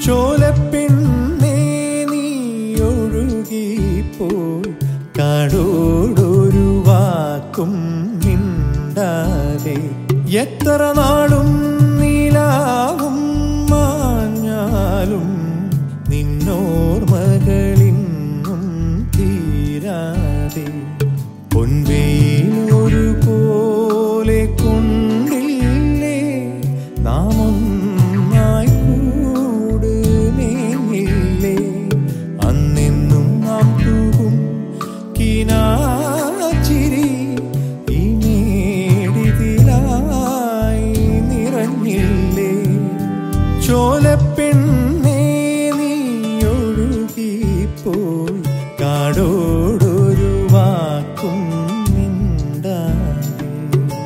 ചോലപ്പെണ്ണേ നീ ഒഴുകിപ്പോയി കാടോടൊരു വാക്കും മിണ്ടാതെ എത്ര നാളും നീലാവും മാഞ്ഞാലും നിന്നോർമകളിന്നും തീരാതെ പൊൻവെയിൽ ഒരു പോലെ കൊണ്ടില്ലേ നാം ഒന്നായി കൂടുമേങ്ങില്ലേ അന്നെന്നും നാം തൂകും കിനാച്ചിരി ഈ മേടിതിലായി നിറഞ്ഞില്ലേ ചോലപ്പെണ്ണേ നീ ഒഴുകിപ്പോയി കാടോടൊരു വാക്കും മിണ്ടാതെ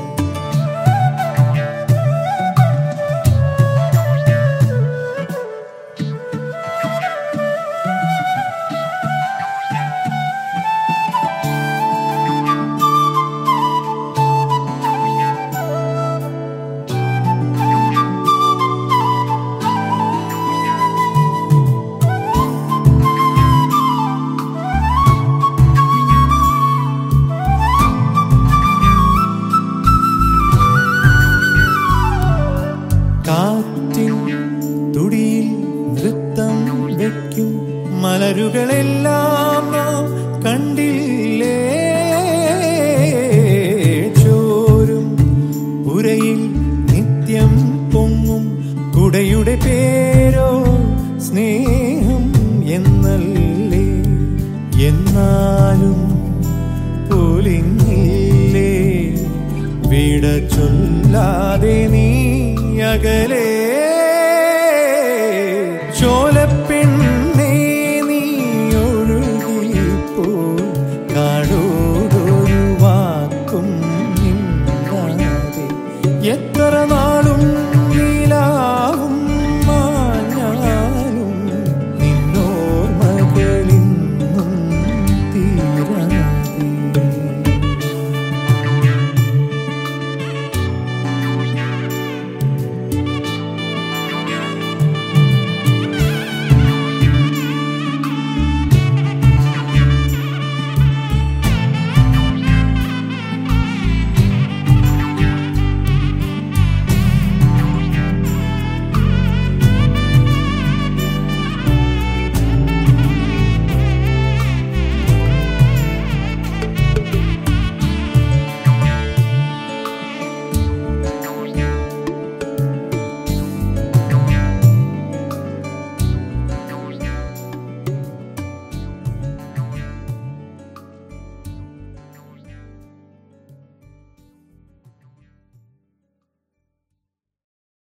കാറ്റിൻ തുടിയിൽ നൃത്തം വയ്ക്കും മലരുകളെല്ലാം നാം കണ്ടില്ലേ ചോരും പുരയിൽ നിത്യം പൊങ്ങും കുടയുടെ പേരോ സ്നേഹം എന്നല്ലേ എന്നാലും പൊലിങ്ങില്ലേ വിട ചൊല്ലാതെ നീ അകലേ